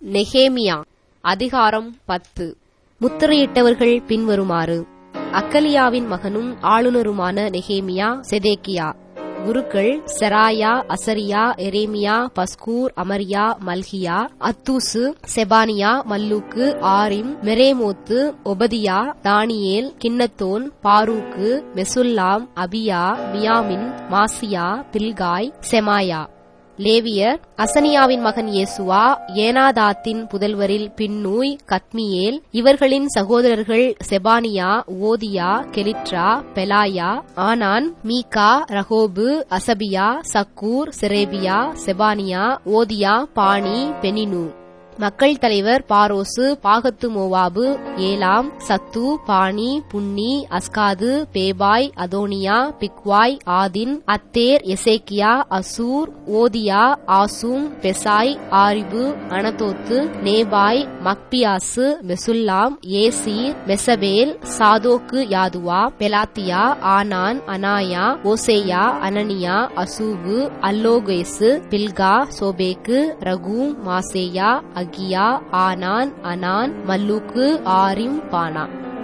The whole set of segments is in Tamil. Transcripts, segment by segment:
நெகேமியா அதிகாரம் பத்து முத்திரையிட்டவர்கள் பின்வருமாறு அக்கலியாவின் மகனும் ஆளுநருமான நெகேமியா செதேக்கியா குருக்கள் செராயா அசரியா எரேமியா பஸ்கூர் அமரியா மல்கியா அத்தூசு செபானியா மல்லூக்கு ஆரிம் மெரேமோத்து ஒபதியா தானியேல் கிண்ணத்தோன் பாரூக்கு மெசுல்லாம் அபியா மியாமின் மாசியா பில்காய் செமாயா லேவியர் அசனியாவின் மகன் இயேசுவா ஏனாதாத்தின் புதல்வரில் பின்னூய் கத்மியேல் இவர்களின் சகோதரர்கள் செபானியா ஓதியா கெலிட்ரா பெலாயா ஆனான் மீகா ரஹோபு அசபியா சக்கூர் செரேபியா செபானியா ஓதியா பாணி பெனினு மக்கள் தலைவர் பாரோசு பாகத்து மோவாபு ஏலாம் சத்து பாணி புன்னி அஸ்காது பேபாய் அதோனியா பிக்வாய் ஆதின் அத்தேர் எசேக்கியா அசூர் ஓதியா ஆசூம் பெசாய் ஆரிபு அனதோத்து நேபாய் மக்பியாசு மெசுல்லாம் ஏசீர் மெசபேல் சாதோக்கு யாதுவா பெலாத்தியா ஆனான் அனாயா ஓசேயா அனனியா அசூபு அல்லோகேசு பில்கா சோபேக்கு ரகூம் மாசேயா அகியா ஆனான் அனான் மல்லூக்கு ஆரிம் பானா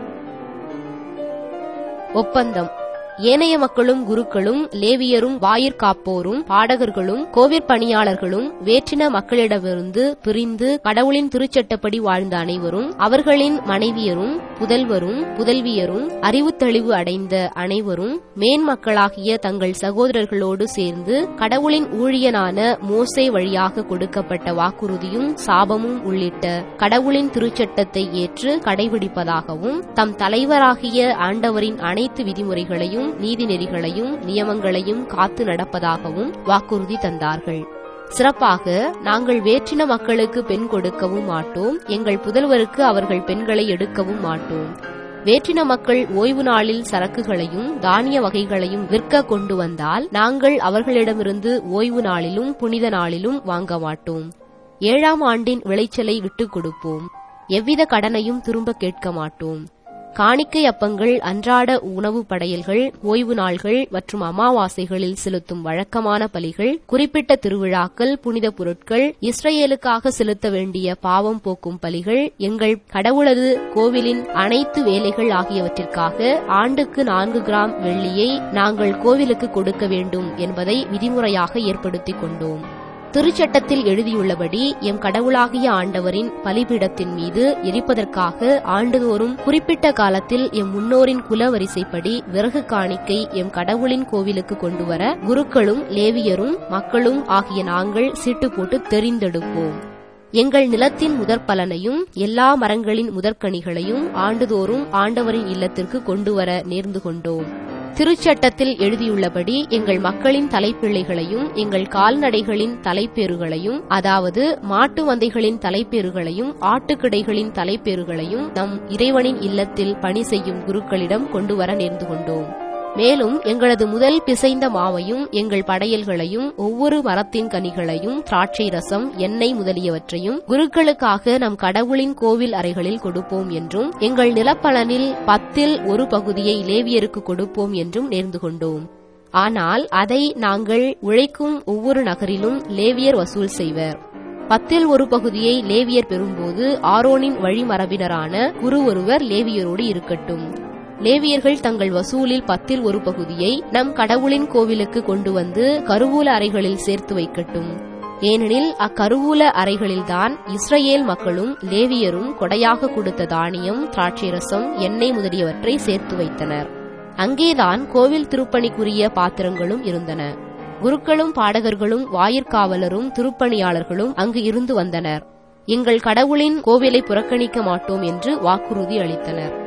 ஒப்பந்தம் ஏனைய மக்களும் குருக்களும் லேவியரும் வாயிற்காப்போரும் பாடகர்களும் கோவிற் பணியாளர்களும் வேற்றின மக்களிடமிருந்து பிரிந்து கடவுளின் திருச்சட்டப்படி வாழ்ந்த அனைவரும் அவர்களின் மனைவியரும் புதல்வரும் புதல்வியரும் அறிவு தெளிவு அடைந்த அனைவரும் மேன்மக்களாகிய தங்கள் சகோதரர்களோடு சேர்ந்து கடவுளின் ஊழியனான மோசே வழியாக கொடுக்கப்பட்ட வாக்குறுதியும் சாபமும் உள்ளிட்ட கடவுளின் திருச்சட்டத்தை ஏற்று கடைபிடிப்பதாகவும் தம் தலைவராகிய ஆண்டவரின் அனைத்து விதிமுறைகளையும் நீதிநெறிகளையும் நியமங்களையும் காத்து நடப்பதாகவும் வாக்குறுதி தந்தார்கள் சிறப்பாக நாங்கள் வேற்றின மக்களுக்கு பெண் கொடுக்கவும் மாட்டோம் எங்கள் புதல்வருக்கு அவர்கள் பெண்களை எடுக்கவும் மாட்டோம் வேற்றின மக்கள் ஓய்வு நாளில் சரக்குகளையும் தானிய வகைகளையும் விற்க கொண்டு வந்தால் நாங்கள் அவர்களிடமிருந்து ஓய்வு நாளிலும் புனித நாளிலும் வாங்க மாட்டோம் ஏழாம் ஆண்டின் விளைச்சலை விட்டுக் கொடுப்போம் எவ்வித கடனையும் திரும்ப கேட்க மாட்டோம் காணிக்கை அப்பங்கள் அன்றாட உணவு படையல்கள் ஓய்வு நாள்கள் மற்றும் அமாவாசைகளில் செலுத்தும் வழக்கமான பலிகள் குறிப்பிட்ட திருவிழாக்கள் புனித பொருட்கள் இஸ்ரேலுக்காக செலுத்த வேண்டிய பாவம் போக்கும் பலிகள் எங்கள் கடவுளது கோவிலின் அனைத்து வேலைகள் ஆகியவற்றிற்காக ஆண்டுக்கு நான்கு கிராம் வெள்ளியை நாங்கள் கோவிலுக்கு கொடுக்க வேண்டும் என்பதை விதிமுறையாக ஏற்படுத்திக் கொண்டோம் திருச்சட்டத்தில் எழுதியுள்ளபடி எம் கடவுளாகிய ஆண்டவரின் பலிபீடத்தின் மீது எரிப்பதற்காக ஆண்டுதோறும் குறிப்பிட்ட காலத்தில் எம் முன்னோரின் குல வரிசைப்படி விறகு காணிக்கை எம் கடவுளின் கோவிலுக்கு கொண்டுவர குருக்களும் லேவியரும் மக்களும் ஆகிய நாங்கள் சீட்டு போட்டு தெரிந்தெடுப்போம் எங்கள் நிலத்தின் முதற் பலனையும் எல்லா மரங்களின் முதற்கனிகளையும் ஆண்டுதோறும் ஆண்டவரின் இல்லத்திற்கு கொண்டுவர நேர்ந்து கொண்டோம் திருச்சட்டத்தில் எழுதியுள்ளபடி எங்கள் மக்களின் தலைப்பிள்ளைகளையும் எங்கள் கால்நடைகளின் தலைப்பேறுகளையும் அதாவது மாட்டு வந்தைகளின் தலைப்பேறுகளையும் ஆட்டுக்கிடைகளின் தலைப்பேறுகளையும் நம் இறைவனின் இல்லத்தில் பணி செய்யும் குருக்களிடம் கொண்டுவர நேர்ந்து கொண்டோம் மேலும் எங்களது முதல் பிசைந்த மாவையும் எங்கள் படையல்களையும் ஒவ்வொரு மரத்தின் கனிகளையும் திராட்சை ரசம் எண்ணெய் முதலியவற்றையும் குருக்களுக்காக நம் கடவுளின் கோவில் அறைகளில் கொடுப்போம் என்றும் எங்கள் நிலப்பலனில் பத்தில் ஒரு பகுதியை லேவியருக்கு கொடுப்போம் என்றும் நேர்ந்து கொண்டோம் ஆனால் அதை நாங்கள் உழைக்கும் ஒவ்வொரு நகரிலும் லேவியர் வசூல் செய்வர் பத்தில் ஒரு பகுதியை லேவியர் பெறும்போது ஆரோனின் வழிமரபினரான குரு ஒருவர் லேவியரோடு இருக்கட்டும் லேவியர்கள் தங்கள் வசூலில் பத்தில் ஒரு பகுதியை நம் கடவுளின் கோவிலுக்கு கொண்டு வந்து கருவூல அறைகளில் சேர்த்து வைக்கட்டும் ஏனெனில் அக்கருவூல அறைகளில்தான் இஸ்ரேல் மக்களும் லேவியரும் கொடையாக கொடுத்த தானியம் திராட்சை ரசம் எண்ணெய் முதலியவற்றை சேர்த்து வைத்தனர் அங்கேதான் கோவில் திருப்பணிக்குரிய பாத்திரங்களும் இருந்தன குருக்களும் பாடகர்களும் வாயிற்காவலரும் திருப்பணியாளர்களும் அங்கு இருந்து வந்தனர் எங்கள் கடவுளின் கோவிலை புறக்கணிக்க மாட்டோம் என்று வாக்குறுதி அளித்தனர்